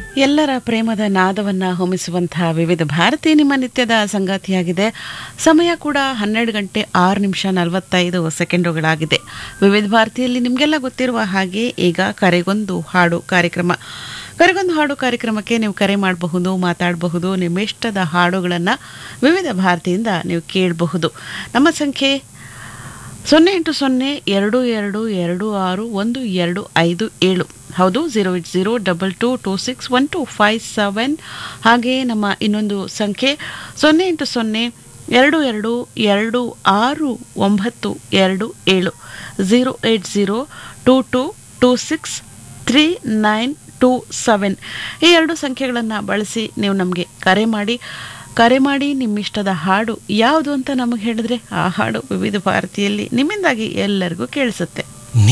ಎಲ್ಲರ ಪ್ರೇಮದ ನಾದವನ್ನ ಹೊಮಿಸುವಂತಹ ವಿವಿಧ ಭಾರತಿ ನಿಮ್ಮ ನಿತ್ಯದ ಸಂಗಾತಿಯಾಗಿದೆ ಸಮಯ ಕೂಡ ಹನ್ನೆರಡು ಗಂಟೆ ಆರು ನಿಮಿಷ ನಲವತ್ತೈದು ಸೆಕೆಂಡುಗಳಾಗಿದೆ ವಿವಿಧ ಭಾರತಿಯಲ್ಲಿ ನಿಮಗೆಲ್ಲ ಗೊತ್ತಿರುವ ಹಾಗೆ ಈಗ ಕರೆಗೊಂದು ಹಾಡು ಕಾರ್ಯಕ್ರಮ ಕರೆಗೊಂದು ಹಾಡು ಕಾರ್ಯಕ್ರಮಕ್ಕೆ ನೀವು ಕರೆ ಮಾಡಬಹುದು ಮಾತಾಡಬಹುದು ನಿಮ್ಮ ಇಷ್ಟದ ಹಾಡುಗಳನ್ನು ವಿವಿಧ ಭಾರತಿಯಿಂದ ನೀವು ಕೇಳಬಹುದು ನಮ್ಮ ಸಂಖ್ಯೆ ಸೊನ್ನೆ ಎಂಟು ಸೊನ್ನೆ ಎರಡು ಎರಡು ಎರಡು ಆರು ಒಂದು ಎರಡು ಐದು ಏಳು ಹೌದು zero eight zero double two two six one two five seven ಹಾಗೆಯೇ ನಮ್ಮ ಇನ್ನೊಂದು ಸಂಖ್ಯೆ ಸೊನ್ನೆ ಎಂಟು ಸೊನ್ನೆ ಎರಡು ಎರಡು ಎರಡು ಆರು ಒಂಬತ್ತು ಎರಡು ಏಳು zero eight zero two two two six three nine two seven ಈ ಎರಡು ಸಂಖ್ಯೆಗಳನ್ನು ಬಳಸಿ ನೀವು ನಮಗೆ ಕರೆ ಮಾಡಿ ಕರೆ ಮಾಡಿ ನಿಮ್ಮಿಷ್ಟದ ಹಾಡು ಯಾವುದು ಅಂತ ನಮಗೆ ಹೇಳಿದ್ರೆ ಆ ಹಾಡು ವಿವಿಧ ಭಾರತಿಯಲ್ಲಿ ನಿಮ್ಮಿಂದಾಗಿ ಎಲ್ಲರಿಗೂ ಕೇಳಿಸುತ್ತೆ